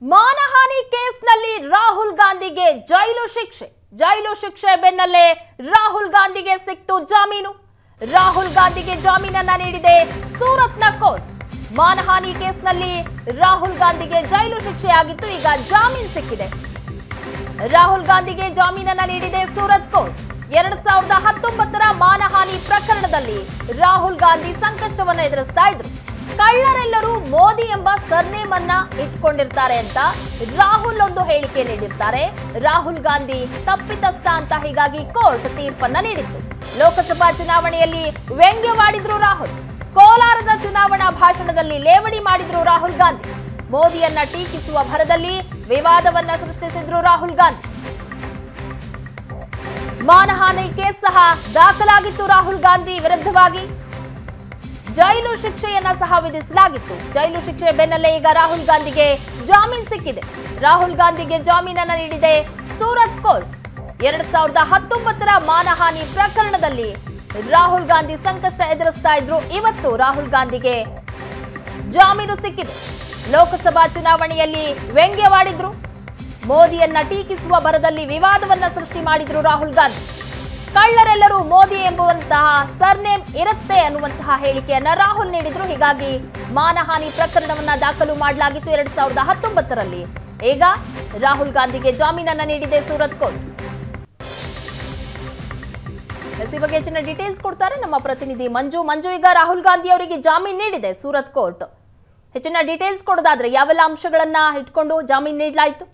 ಮಾನಹಾನಿ ಕೇಸ್ನಲ್ಲಿ ರಾಹುಲ್ ಗಾಂಧಿಗೆ ಜೈಲು ಶಿಕ್ಷೆ ಜೈಲು ಶಿಕ್ಷೆ ಬೆನ್ನಲ್ಲೇ ರಾಹುಲ್ ಗಾಂಧಿಗೆ ಸಿಕ್ತು ಜಾಮೀನು ರಾಹುಲ್ ಗಾಂಧಿಗೆ ಜಾಮೀನನ್ನ ನೀಡಿದೆ ಸೂರತ್ನ ಕೋರ್ಟ್ ಮಾನಹಾನಿ ಕೇಸ್ನಲ್ಲಿ ರಾಹುಲ್ ಗಾಂಧಿಗೆ ಜೈಲು ಶಿಕ್ಷೆಯಾಗಿತ್ತು ಈಗ ಜಾಮೀನು ಸಿಕ್ಕಿದೆ ರಾಹುಲ್ ಗಾಂಧಿಗೆ ಜಾಮೀನನ್ನ ನೀಡಿದೆ ಸೂರತ್ ಕೋರ್ಟ್ ಎರಡ್ ಸಾವಿರದ ಹತ್ತೊಂಬತ್ತರ ಮಾನಹಾನಿ ಪ್ರಕರಣದಲ್ಲಿ ರಾಹುಲ್ ಗಾಂಧಿ ಸಂಕಷ್ಟವನ್ನ ಎದುರಿಸ್ತಾ ಇದ್ರು ಕಳ್ಳರೆಲ್ಲರೂ ಮೋದಿ ಎಂಬ ಸರ್ನೇಮ್ ಅನ್ನ ಇಟ್ಕೊಂಡಿರ್ತಾರೆ ಅಂತ ರಾಹುಲ್ ಒಂದು ಹೇಳಿಕೆ ನೀಡಿರ್ತಾರೆ ರಾಹುಲ್ ಗಾಂಧಿ ತಪ್ಪಿತಸ್ಥ ಅಂತ ಹೀಗಾಗಿ ಕೋರ್ಟ್ ತೀರ್ಪನ್ನ ನೀಡಿತ್ತು ಲೋಕಸಭಾ ಚುನಾವಣೆಯಲ್ಲಿ ವ್ಯಂಗ್ಯವಾಡಿದ್ರು ರಾಹುಲ್ ಕೋಲಾರದ ಚುನಾವಣಾ ಭಾಷಣದಲ್ಲಿ ಲೇವಡಿ ಮಾಡಿದ್ರು ರಾಹುಲ್ ಗಾಂಧಿ ಮೋದಿಯನ್ನ ಟೀಕಿಸುವ ಭರದಲ್ಲಿ ವಿವಾದವನ್ನ ಸೃಷ್ಟಿಸಿದ್ರು ರಾಹುಲ್ ಗಾಂಧಿ ಮಾನಹಾನಿ ಕೇಸ್ ಸಹ ದಾಖಲಾಗಿತ್ತು ರಾಹುಲ್ ಗಾಂಧಿ ವಿರುದ್ಧವಾಗಿ ಜೈಲು ಶಿಕ್ಷೆಯನ್ನ ಸಹ ವಿಧಿಸಲಾಗಿತ್ತು ಜೈಲು ಶಿಕ್ಷೆ ಬೆನ್ನಲ್ಲೇ ಈಗ ರಾಹುಲ್ ಗಾಂಧಿಗೆ ಜಾಮೀನ್ ಸಿಕ್ಕಿದೆ ರಾಹುಲ್ ಗಾಂಧಿಗೆ ಜಾಮೀನನ್ನ ನೀಡಿದೆ ಸೂರತ್ ಕೋರ್ಟ್ ಎರಡ್ ಸಾವಿರದ ಹತ್ತೊಂಬತ್ತರ ಮಾನಹಾನಿ ಪ್ರಕರಣದಲ್ಲಿ ರಾಹುಲ್ ಗಾಂಧಿ ಸಂಕಷ್ಟ ಎದುರಿಸ್ತಾ ಇದ್ರು ಇವತ್ತು ರಾಹುಲ್ ಗಾಂಧಿಗೆ ಜಾಮೀನು ಸಿಕ್ಕಿದೆ ಲೋಕಸಭಾ ಚುನಾವಣೆಯಲ್ಲಿ ವ್ಯಂಗ್ಯವಾಡಿದ್ರು ಮೋದಿಯನ್ನ ಟೀಕಿಸುವ ಭರದಲ್ಲಿ ವಿವಾದವನ್ನ ಸೃಷ್ಟಿ ಮಾಡಿದ್ರು ರಾಹುಲ್ ಗಾಂಧಿ ಕಳ್ಳರೆಲ್ಲರೂ ಮೋದಿ ಎಂಬುವಂತಹ ಸರ್ನೇಮ್ ಇರುತ್ತೆ ಅನ್ನುವಂತಹ ಹೇಳಿಕೆಯನ್ನ ರಾಹುಲ್ ನೀಡಿದ್ರು ಹೀಗಾಗಿ ಮಾನಹಾನಿ ಪ್ರಕರಣವನ್ನ ದಾಖಲು ಮಾಡಲಾಗಿತ್ತು ಎರಡ್ ಸಾವಿರದ ಹತ್ತೊಂಬತ್ತರಲ್ಲಿ ಈಗ ರಾಹುಲ್ ಗಾಂಧಿಗೆ ಜಾಮೀನನ್ನ ನೀಡಿದೆ ಸೂರತ್ ಕೋರ್ಟ್ ಎಸ್ ಈ ಬಗ್ಗೆ ಹೆಚ್ಚಿನ ಡೀಟೇಲ್ಸ್ ಕೊಡ್ತಾರೆ ನಮ್ಮ ಪ್ರತಿನಿಧಿ ಮಂಜು ಮಂಜು ಈಗ ರಾಹುಲ್ ಗಾಂಧಿ ಅವರಿಗೆ ಜಾಮೀನು ನೀಡಿದೆ ಸೂರತ್ ಕೋರ್ಟ್ ಹೆಚ್ಚಿನ ಡೀಟೇಲ್ಸ್ ಕೊಡೋದಾದ್ರೆ ಯಾವೆಲ್ಲ ಅಂಶಗಳನ್ನ ಇಟ್ಕೊಂಡು ಜಾಮೀನು ನೀಡಲಾಯಿತು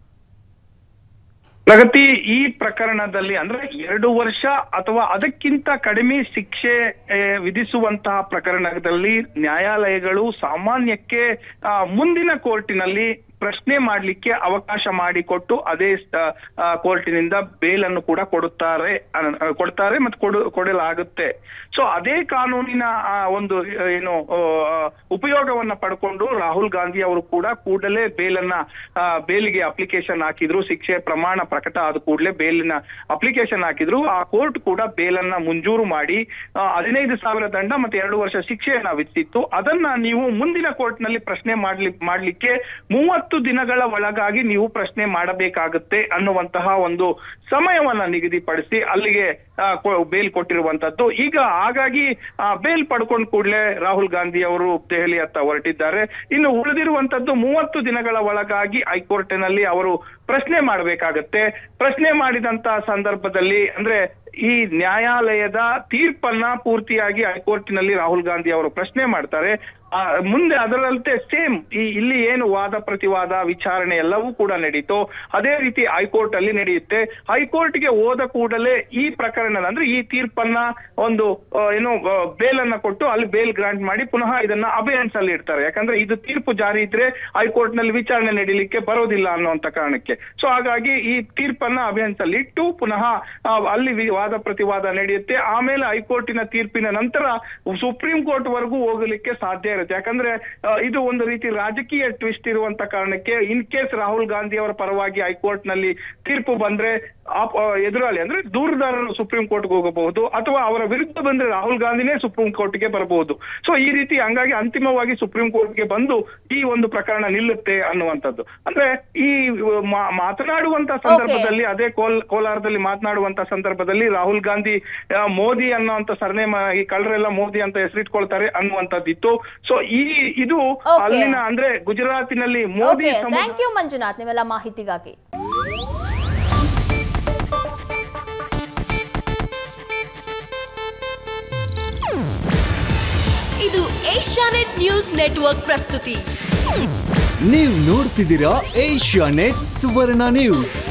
ಪ್ರಗತಿ ಈ ಪ್ರಕರಣದಲ್ಲಿ ಅಂದ್ರೆ ಎರಡು ವರ್ಷ ಅಥವಾ ಅದಕ್ಕಿಂತ ಕಡಿಮೆ ಶಿಕ್ಷೆ ಆ, ವಿಧಿಸುವಂತಹ ಪ್ರಕರಣದಲ್ಲಿ ನ್ಯಾಯಾಲಯಗಳು ಸಾಮಾನ್ಯಕ್ಕೆ ಆ, ಮುಂದಿನ ಕೋರ್ಟಿನಲ್ಲಿ ಪ್ರಶ್ನೆ ಮಾಡಲಿಕ್ಕೆ ಅವಕಾಶ ಮಾಡಿಕೊಟ್ಟು ಅದೇ ಸ- ಆ, ಕೋರ್ಟಿನಿಂದ ಬೇಲನ್ನು ಕೂಡ ಕೊಡುತ್ತಾರೆ ಅನ್- ಆ, ಕೊಡ್ತಾರೆ ಮತ್ತು ಕೊಡು ಕೊಡಲಾಗುತ್ತೆ ಸೊ ಅದೇ ಕಾನೂನಿನ ಆ, ಒಂದು ಆ, ಏನು ಆ, ಉಪಯೋಗವನ್ನ ಪಡ್ಕೊಂಡು ರಾಹುಲ್ ಗಾಂಧಿ ಅವರು ಕೂಡ ಕೂಡಲೇ ಬೇಲನ್ನ ಆ, ಬೇಲಿಗೆ ಅಪ್ಲಿಕೇಶನ್ ಹಾಕಿದ್ರು ಶಿಕ್ಷೆ ಪ್ರಮಾಣ ಪ್ರಕಟ ಆದ ಕೂಡಲೇ ಬೇಲಿನ ಅಪ್ಲಿಕೇಶನ್ ಹಾಕಿದ್ರು ಆ ಕೋರ್ಟ್ ಕೂಡ ಬೇಲನ್ನ ಮಂಜೂರು ಮಾಡಿ ಆ, ಹದಿನೈದು ಸಾವಿರ ದಂಡ ಮತ್ತೆ ಎರಡು ವರ್ಷ ಶಿಕ್ಷೆಯನ್ನ ವಿಧಿಸಿತ್ತು ಅದನ್ನ ನೀವು ಮುಂದಿನ ಕೋರ್ಟ್ ನಲ್ಲಿ ಪ್ರಶ್ನೆ ಮಾಡ್ಲಿ ಮಾಡ್ಲಿಕ್ಕೆ ಮೂವತ್ತು ದಿನಗಳ ಒಳಗಾಗಿ ನೀವು ಪ್ರಶ್ನೆ ಮಾಡಬೇಕಾಗುತ್ತೆ ಅನ್ನುವಂತಹ ಒಂದು ಸಮಯವನ್ನ ನಿಗದಿಪಡಿಸಿ ಅಲ್ಲಿಗೆ ಆ, ಕೊ- ಬೇಲ್ ಕೊಟ್ಟಿರುವಂತದ್ದು ಈಗ ಹಾಗಾಗಿ ಆ, ಬೇಲ್ ಪಡ್ಕೊಂಡ್ ಕೂಡಲೇ ರಾಹುಲ್ ಗಾಂಧಿ ಅವರು ದೆಹಲಿಯತ್ತ ಹೊರಟಿದ್ದಾರೆ ಇನ್ನು ಉಳಿದಿರುವಂತದ್ದು ಮೂವತ್ತು ದಿನಗಳ ಒಳಗಾಗಿ ಹೈಕೋರ್ಟಿನಲ್ಲಿ ಅವರು ಪ್ರಶ್ನೆ ಮಾಡಬೇಕಾಗತ್ತೆ ಪ್ರಶ್ನೆ ಮಾಡಿದಂತ ಸಂದರ್ಭದಲ್ಲಿ ಅಂದ್ರೆ ಈ ನ್ಯಾಯಾಲಯದ ತೀರ್ಪನ್ನ ಪೂರ್ತಿಯಾಗಿ ಹೈಕೋರ್ಟಿನಲ್ಲಿ ರಾಹುಲ್ ಗಾಂಧಿ ಅವರು ಪ್ರಶ್ನೆ ಮಾಡ್ತಾರೆ ಆ, ಮುಂದೆ ಅದರಂತೆ ಸೇಮ್ ಈ ಇಲ್ಲಿ ಏನು ವಾದ ಪ್ರತಿವಾದ ವಿಚಾರಣೆ ಎಲ್ಲವೂ ಕೂಡ ನಡೀತು ಅದೇ ರೀತಿ ಹೈಕೋರ್ಟ್ ಅಲ್ಲಿ ನಡೆಯುತ್ತೆ ಹೈಕೋರ್ಟ್ಗೆ ಹೋದ ಕೂಡಲೇ ಈ ಪ್ರಕರಣದ ಅಂದ್ರೆ ಈ ತೀರ್ಪನ್ನ ಒಂದು ಆ, ಏನು ಬೇಲ್ ಅನ್ನ ಕೊಟ್ಟು ಅಲ್ಲಿ ಬೇಲ್ ಗ್ರಾಂಟ್ ಮಾಡಿ ಪುನಃ ಇದನ್ನ ಅಬೇಯನ್ಸ್ ಅಲ್ಲಿ ಇಡ್ತಾರೆ ಯಾಕಂದ್ರೆ ಇದು ತೀರ್ಪು ಜಾರಿ ಇದ್ರೆ ಹೈಕೋರ್ಟ್ ನಲ್ಲಿ ವಿಚಾರಣೆ ನಡೀಲಿಕ್ಕೆ ಬರೋದಿಲ್ಲ ಅನ್ನುವಂತ ಕಾರಣಕ್ಕೆ ಸೊ ಹಾಗಾಗಿ ಈ ತೀರ್ಪನ್ನ ಅಬೇಯನ್ಸ್ ಅಲ್ಲಿ ಇಟ್ಟು ಪುನಃ ಆ, ಅಲ್ಲಿ ವಿ- ವಾದ ಪ್ರತಿವಾದ ನಡೆಯುತ್ತೆ ಆಮೇಲೆ ಹೈಕೋರ್ಟಿನ ತೀರ್ಪಿನ ನಂತರ ಸುಪ್ರೀಂ ಕೋರ್ಟ್ ವರೆಗೂ ಹೋಗಲಿಕ್ಕೆ ಸಾಧ್ಯ ಇರುತ್ತೆ ಯಾಕಂದ್ರೆ ಆ, ಇದು ಒಂದು ರೀತಿ ರಾಜಕೀಯ ಟ್ವಿಸ್ಟ್ ಇರುವಂತ ಕಾರಣಕ್ಕೆ ಇನ್ ಕೇಸ್ ರಾಹುಲ್ ಗಾಂಧಿ ಅವರ ಪರವಾಗಿ ಹೈಕೋರ್ಟ್ ನಲ್ಲಿ ತೀರ್ಪು ಬಂದ್ರೆ ಆಪ್- ಆ, ಎದುರಾಳಿ ಅಂದ್ರೆ ದೂರದಾರರು ಸುಪ್ರೀಂ ಕೋರ್ಟ್ಗೆ ಹೋಗಬಹುದು ಅಥವಾ ಅವರ ವಿರುದ್ಧ ಬಂದ್ರೆ ರಾಹುಲ್ ಗಾಂಧಿನೇ ಸುಪ್ರೀಂ ಕೋರ್ಟ್ಗೆ ಬರಬಹುದು ಸೊ ಈ ರೀತಿ ಹಂಗಾಗಿ ಅಂತಿಮವಾಗಿ ಸುಪ್ರೀಂ ಕೋರ್ಟ್ಗೆ ಬಂದು ಈ ಒಂದು ಪ್ರಕರಣ ನಿಲ್ಲುತ್ತೆ ಅನ್ನುವಂಥದ್ದು ಅಂದ್ರೆ ಈ ಮಾ- ಮಾತನಾಡುವಂತ ಸಂದರ್ಭದಲ್ಲಿ ಅದೇ ಕೋಲ್ ಕೋಲಾರದಲ್ಲಿ ಮಾತನಾಡುವಂತ ಸಂದರ್ಭದಲ್ಲಿ ರಾಹುಲ್ ಗಾಂಧಿ ಆ, ಮೋದಿ ಅನ್ನುವಂತ ಸರ್ನೇಮ್ ಈ ಕಳ್ಳರೆಲ್ಲ ಮೋದಿ ಅಂತ ಹೆಸರಿಟ್ಕೊಳ್ತಾರೆ ಅನ್ನುವಂಥದ್ದಿತ್ತು ಸೊ ಈ ಇದು Okay. ಅಲ್ಲಿನ ಅಂದ್ರೆ ಗುಜರಾತಿನಲ್ಲಿ ಮೋದಿ ಓಕೆ ಸಮುದಾಯ ಥ್ಯಾಂಕ್ ಯು ಮಂಜುನಾಥ್ ನೀವೆಲ್ಲ ಮಾಹಿತಿಗಾಗಿ ಇದು ಏಷ್ಯಾನೆಟ್ ನ್ಯೂಸ್ ನೆಟ್ವರ್ಕ್ ಪ್ರಸ್ತುತಿ ನೀವು ನೋಡ್ತಿದ್ದೀರಾ ಏಷ್ಯಾ ನೆಟ್ ಸುವರ್ಣ ನ್ಯೂಸ್